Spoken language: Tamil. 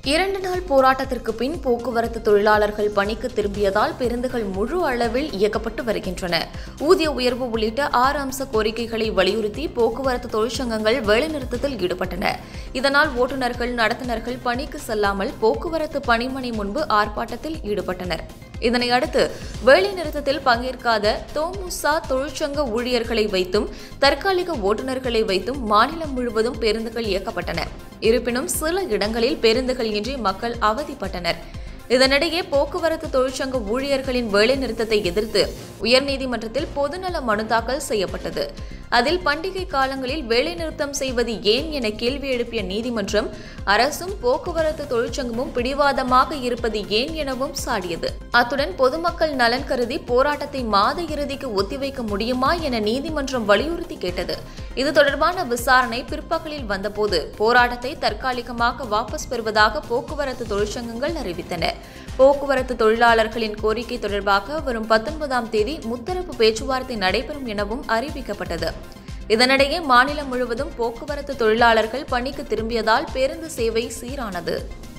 இரண்டு நாள் போராட்டத்திற்கு பின் போக்குவரத்து தொழிலாளர்கள் பணிக்கு திரும்பியதால் பேருந்துகள் முழு அளவில் இயக்கப்பட்டு வருகின்றன ஊதிய உயர்வு உள்ளிட்ட ஆறு அம்ச கோரிக்கைகளை வலியுறுத்தி போக்குவரத்து தொழிற்சங்கங்கள் வேலைநிறுத்தத்தில் ஈடுபட்டன இதனால் ஓட்டுநர்கள் நடத்துனர்கள் பணிக்கு செல்லாமல் போக்குவரத்து பணிமனை முன்பு ஆர்ப்பாட்டத்தில் ஈடுபட்டனர் இதனை அடுத்து வேலைநிறுத்தத்தில் பங்கேற்காத தோமுசா தொழிற்சங்க ஊழியர்களை வைத்தும் தற்காலிக ஓட்டுநர்களை வைத்தும் மாநிலம் முழுவதும் பேருந்துகள் இயக்கப்பட்டன இருப்பினும் சில இடங்களில் பேருந்துகள் இன்றி மக்கள் அவதிப்பட்டனர் இதனிடையே போக்குவரத்து தொழிற்சங்க ஊழியர்களின் வேலைநிறுத்தத்தை எதிர்த்து உயர்நீதிமன்றத்தில் பொதுநல மனு தாக்கல் செய்யப்பட்டது அதில் பண்டிகை காலங்களில் வேலைநிறுத்தம் செய்வது ஏன் என கேள்வி எழுப்பிய நீதிமன்றம் அரசும் போக்குவரத்து தொழிற்சங்கமும் பிடிவாதமாக இருப்பது ஏன் எனவும் சாடியது அத்துடன் பொதுமக்கள் நலன் கருதி போராட்டத்தை மாத இறுதிக்கு ஒத்திவைக்க முடியுமா என நீதிமன்றம் வலியுறுத்தி கேட்டது இது தொடர்பான விசாரணை பிற்பகலில் வந்தபோது போராட்டத்தை தற்காலிகமாக வாபஸ் பெறுவதாக போக்குவரத்து தொழிற்சங்கங்கள் அறிவித்தன போக்குவரத்து தொழிலாளர்களின் கோரிக்கை தொடர்பாக வரும் பத்தொன்பதாம் தேதி முத்தரப்பு பேச்சுவார்த்தை நடைபெறும் எனவும் அறிவிக்கப்பட்டது இதனிடையே மாநிலம் முழுவதும் போக்குவரத்து தொழிலாளர்கள் பணிக்கு திரும்பியதால் பேருந்து சேவை சீரானது